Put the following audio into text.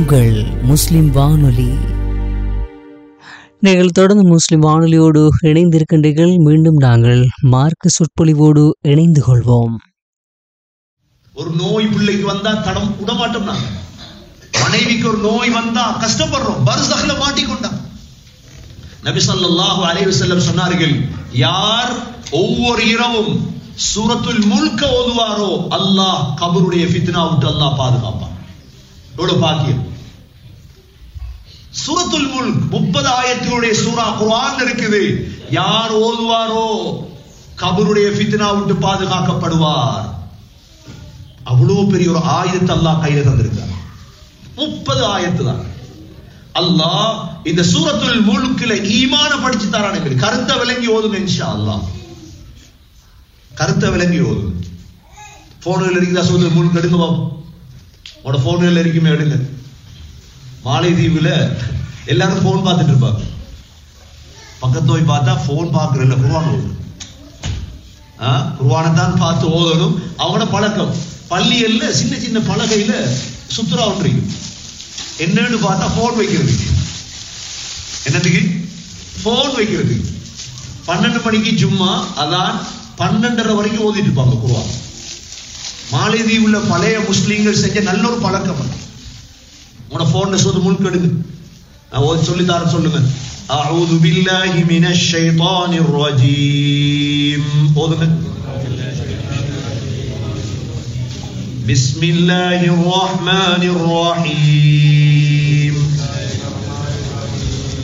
உங்கள் முஸ்லிம் வானொலி நீங்கள் தொடர்ந்து முஸ்லிம் வானொலியோடு இணைந்திருக்கின்றீர்கள் மீண்டும் நாங்கள் மார்க்க சொற்பொழிவோடு இணைந்து கொள்வோம் ஒரு நோய் பிள்ளைக்கு வந்தா தடம் விடமாட்டோம் நாங்க மனைவிக்கு ஒரு நோய் வந்தா கஷ்டப்படுறோம் பர்சக்ல மாட்டிக்கொண்டான் நபி ஸல்லல்லாஹு அலைஹி வஸல்லம் சொன்னார்கள் யார் ஒவ்வொரு இரவும் சூரத்துல் முல்க ஓதுவாரோ அல்லாஹ் கபருடைய ஃபித்னா விட்டு அல்லாஹ் பாதுகாப்பான் எவ்வளவு பாக்கியம் சூரத்துல் முல்க் முப்பது ஆயத்தினுடைய சூரா குர்ஆன் இருக்குது யார் ஓதுவாரோ கபருடைய ஃபித்னா விட்டு பாதுகாக்கப்படுவார் அவ்வளவு பெரிய ஒரு ஆயுதத்தை அல்லாஹ் கையில தந்திருக்கார் முப்பது ஆயத்து தான் அல்லாஹ் இந்த சூரத்துல் முல்குல ஈமான படிச்சு தரான் எங்களுக்கு கருத்தை விளங்கி ஓதுங்க இன்ஷா அல்லாஹ் கருத்தை விளங்கி ஓதுங்க போன்கள் இருக்குதா சூரத்துல் முல்க் எடுங்க பாப்போம் உங்களோட போன்கள் இருக்குமே எடுங்க மாலைதீவுல எல்லாரும் போன் பார்த்துட்டு இருப்பாங்க பக்கத்து போய் பார்த்தா போன் பார்க்கறதில்ல குர்ஆன் ஓது குர்ஆனை தான் பார்த்து ஓதணும் அவங்களோட பழக்கம் பள்ளியல்ல சின்ன சின்ன பலகையில சுத்துரா ஒன்று என்னன்னு பார்த்தா போன் வைக்கிறது என்னதுக்கு போன் வைக்கிறது பன்னெண்டு மணிக்கு ஜும்மா அதான் பன்னெண்டரை வரைக்கும் ஓதிட்டு இருப்பாங்க குருவான் மாலைதீவுல பழைய முஸ்லீம்கள் செஞ்ச நல்ல ஒரு பழக்கம் அது. உங்களோட போன்ல சொல்லு முழுக்க எடுங்க நான் ஓதி சொல்லி தரேன் சொல்லுங்க أعوذ بالله من الشيطان الرجيم ஓதுங்க بسم الله الرحمن الرحيم